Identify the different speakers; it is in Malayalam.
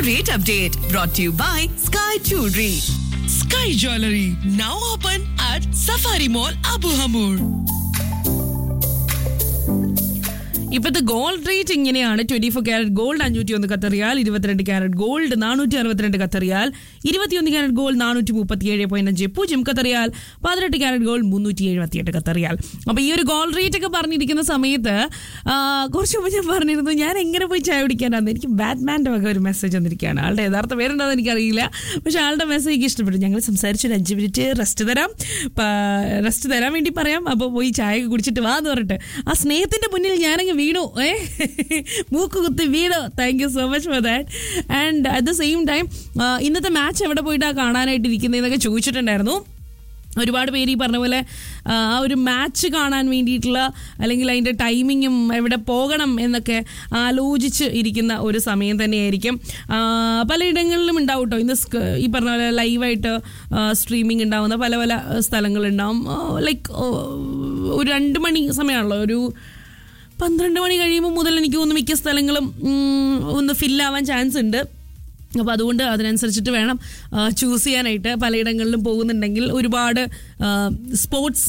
Speaker 1: rate update brought to you by Sky Jewelry.
Speaker 2: Sky Jewelry now open at Safari Mall Abu Hamur. ഇപ്പോഴത്തെ ഗോൾഡ് റേറ്റ് ഇങ്ങനെയാണ് ട്വന്റി ഫോർ ക്യാരറ്റ് ഗോൾഡ് അഞ്ഞൂറ്റി ഒന്ന് കത്തറിയാൽ ഇരുപത്തിരണ്ട് ക്യാരറ്റ് ഗോൾഡ് നാനൂറ്റി അറുപത്തിരണ്ട് കത്തറിയാൽ ഇരുപത്തിയൊന്ന് ക്യാരറ്റ് ഗോൾഡ് നാനൂറ്റി മുപ്പത്തി ഏഴ് പോയിന്റ് അഞ്ച് പൂജ്യം കത്തറിയാൽ പതിനെട്ട് ക്യാരറ്റ് ഗോൾഡ് മുന്നൂറ്റി എഴുപത്തിയെട്ട് കത്തറിയാൽ അപ്പൊ ഈ ഒരു ഗോൾഡ് റേറ്റ് ഒക്കെ പറഞ്ഞിരിക്കുന്ന സമയത്ത് ആ, കുറച്ച് മുമ്പ് ഞാൻ പറഞ്ഞിരുന്നു ഞാൻ എങ്ങനെ പോയി ചായ കുടിക്കാനാന്ന് എനിക്ക് ബാറ്റ്മാൻ്റെ വക ഒരു മെസ്സേജ് വന്നിരിക്കുകയാണ് ആളുടെ യഥാർത്ഥ പേരുണ്ടോന്ന് എനിക്കറിയില്ല പക്ഷെ ആളുടെ മെസ്സേജ് എനിക്ക് ഇഷ്ടപ്പെട്ടു ഞങ്ങൾ സംസാരിച്ച് ഒരു അഞ്ച് മിനിറ്റ് റെസ്റ്റ് തരാം റെസ്റ്റ് തരാൻ വേണ്ടി പറയാം അപ്പോൾ പോയി ചായ ഒക്കെ കുടിച്ചിട്ട് വാ എന്ന് പറഞ്ഞിട്ട് ആ സ്നേഹത്തിന്റെ മുന്നിൽ ഞാനങ്ങ് വീണു ഏ മൂക്ക് കുത്തി വീണു thank you so much for that and at the same time ഇന്നത്തെ മാച്ച് എവിടെ പോയിട്ടാണ് കാണാനായിട്ട് ഇരിക്കുന്നതെന്നൊക്കെ ചോദിച്ചിട്ടുണ്ടായിരുന്നു ഒരുപാട് പേര് ഈ പറഞ്ഞ പോലെ ആ ആ ഒരു മാച്ച് കാണാൻ വേണ്ടിയിട്ടുള്ള അല്ലെങ്കിൽ അതിൻ്റെ ടൈമിങ്ങും എവിടെ പോകണം എന്നൊക്കെ ആലോചിച്ച് ഇരിക്കുന്ന ഒരു സമയം തന്നെയായിരിക്കും ആ, പലയിടങ്ങളിലും ഉണ്ടാവും കേട്ടോ ഇന്ന് സ്ക- ഈ പറഞ്ഞ പോലെ ലൈവായിട്ട് സ്ട്രീമിംഗ് ഉണ്ടാവുന്ന പല പല സ്ഥലങ്ങളുണ്ടാവും ലൈക്ക് ഒരു രണ്ട് മണി സമയമാണല്ലോ ഒരു പന്ത്രണ്ട് മണി കഴിയുമ്പോൾ മുതൽ എനിക്ക് തോന്നുന്നു മിക്ക സ്ഥലങ്ങളും ഉം, ഒന്ന് ഫില്ലാവാൻ ചാൻസ് ഉണ്ട് അപ്പോൾ അതുകൊണ്ട് അതിനനുസരിച്ചിട്ട് വേണം ചൂസ് ചെയ്യാനായിട്ട് പലയിടങ്ങളിലും പോകുന്നുണ്ടെങ്കിൽ ഒരുപാട് സ്പോർട്സ്